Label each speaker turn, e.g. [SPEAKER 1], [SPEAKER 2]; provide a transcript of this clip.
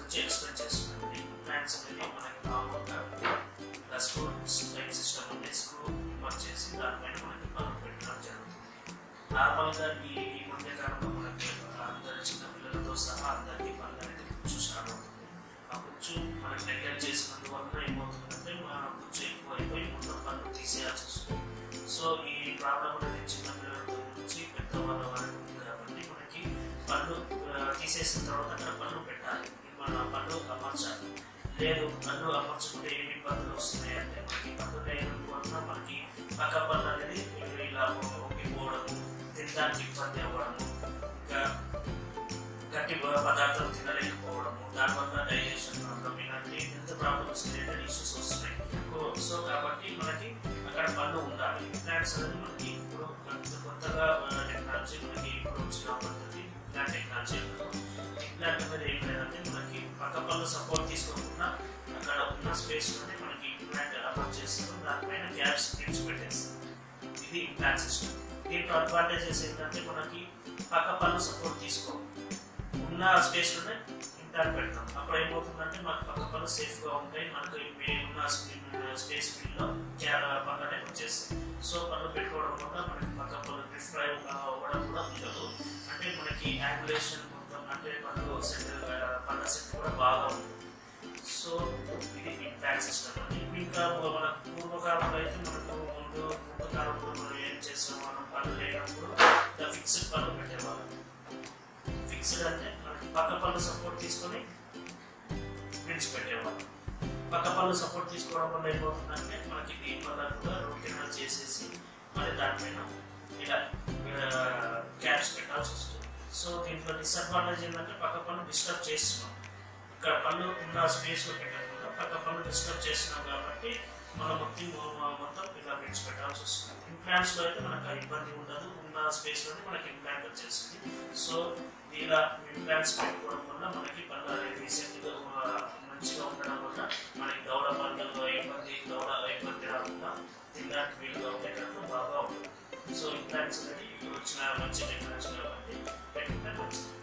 [SPEAKER 1] గురించి ఎక్స్ప్లెయిన్ చేస్తున్నాను ఇంప్లాంట్స్ అనేది మనకి నార్మల్గా ఇలా స్క్రూ లైన్ సిస్టమ్ ఉండే స్క్రూ ఇన్వర్ట్ చేసి దానిపైన మనకి పనులు పెట్టడం జరుగుతుంది నార్మల్గా ఈ ఈ మధ్య కాలంలో మనకి అందరి చిన్న పిల్లలతో సహా అందరికీ పనులు అనేది కొంచెం స్టార్ట్ అవుతుంది ఆ కొంచెం మనకి నెగ్లెక్ట్ చేసినందువల్ల ఏమవుతుందంటే మన కొంచెం ఎక్కువ అయిపోయి మొత్తం పనులు తీసేయాల్సి వస్తుంది సో ఈ ప్రాబ్లం అనేది చిన్న పిల్లలతో నుంచి పెద్దవాళ్ళ వరకు ఉంది కాబట్టి మనకి పళ్ళు ఆ, తీసేసిన తర్వాత అక్కడ పళ్ళు పెట్టాలి మన పళ్ళు అమర్చాలి లేదు పళ్ళు అమర్చుకుంటే ఏమి ఇబ్బందులు వస్తున్నాయి అంటే మనకి పళ్ళు లేనందువల్ల మనకి పక్క పళ్ళు అనేది ఇలా ఒంగిపోవడము తినడానికి ఇబ్బంది అవ్వడము ఇంకా గట్టి పదార్థాలు తినలేకపోవడము దానివల్ల డైజెషన్ ప్రాబ్లం ఇలాంటి హెల్త్ ప్రాబ్లమ్స్ రిలేటెడ్ ఇష్యూస్ వస్తున్నాయి సో కాబట్టి మనకి అక్కడ పళ్ళు ఉండాలి ఇంప్లాంట్స్ అనేది మనకి ఇప్పుడు కొత్త- కొత్తగా టెక్నాలజీ మనకి ఇప్పుడు వచ్చిన పద్ధతి ఇంప్లాంట్ టెక్నాలజీ అంటారు ఇంప్లాంట్ అనేది ఏం లేదంటే మనకి పక్క పళ్ళు సపోర్ట్ తీసుకోకుండా అక్కడ ఉన్న స్పేస్ లోనే మనకి ఇంప్లాంట్ అమర్చ్ చేస్తారు దానిపైన గ్యాప్స్ క్లిప్స్ పెట్టేస్తారు ఇది ఇంప్లాంట్ సిస్టమ్ దీంట్లో అడ్వాంటేజెస్ ఏంటంటే మనకి పక్క పళ్ళు సపోర్ట్ తీసుకో ఉన్న స్పేస్ లోనే ఇంప్లాంట్ పెడతాం అప్పుడు ఏమవుతుందంటే మనకు పక్క పళ్ళు సేఫ్ గా ఉంటాయి మనకు ఈ ఉన్న స్పేస్ లో పక్కనే వచ్చేస్తాయి సో పళ్ళు పెట్టుకోవడం వల్ల మనకి పక్క పళ్ళు డిస్ట్రైవ్ అవ్వడం కూడా ఉండదు అంటే మనకి యాంగులేషన్ మొత్తం అంటే పళ్ళు సెట్ పళ్ళ సెట్ కూడా బాగా ఉంటుంది సో ఇది ఇంప్లాంట్ సిస్టమ్ అని ఇంకా మన పూర్వకాలంలో అయితే మనకు ముందు ముందు కాలంలో మనం ఏం చేస్తాం మనం పళ్ళు లేనప్పుడు ఇలా ఫిక్స్డ్ పళ్ళు పెట్టేవాళ్ళం ఫిక్స్డ్ అంటే మనకి పక్క పళ్ళు సపోర్ట్ తీసుకొని విడిచిపెట్టేవాళ్ళం పక్క పళ్ళు సపోర్ట్ తీసుకోవడం వల్ల ఏమవుతుందంటే మనకి దీని వల్ల కూడా రూట్ కెనాల్ చేసేసి మరి దానిపైన ఇలా క్యాప్స్ పెట్టాల్సి వస్తుంది సో దీంట్లో డిసడ్వాంటేజ్ ఏంటంటే పక్క పళ్ళు డిస్టర్బ్ చేస్తున్నాం ఇక్కడ పళ్ళు ఉన్న స్పేస్ లో పెట్టకుండా పక్క పళ్ళు డిస్టర్బ్ చేస్తున్నాం కాబట్టి మనం మొత్తం మొత్తం ఇలా విడిచిపెట్టాల్సి వస్తుంది ఇంప్లాంట్స్ లో అయితే మనకు ఆ ఇబ్బంది ఉండదు ఉన్న స్పేస్ లోనే మనకి ఇంప్లాంట్ వచ్చేస్తుంది సో ఇలా ఇంప్లాంట్స్ పెట్టుకోవడం వల్ల మనకి పళ్ళు అనేది రీసెంట్ గా ఆ, మంచిగా ఉండడం వల్ల మనకి దౌడ పళ్ళు ఇబ్బంది దౌడ ఇబ్బంది రాకుండా తినడానికి వీలుగా ఉండేటట్టు బాగా ఉంటుంది సో ఇంప్లాంట్స్ అనేది ఇప్పుడు వచ్చిన మంచి టెక్నాలజీ కాబట్టి పెట్టుకుంటే మంచిది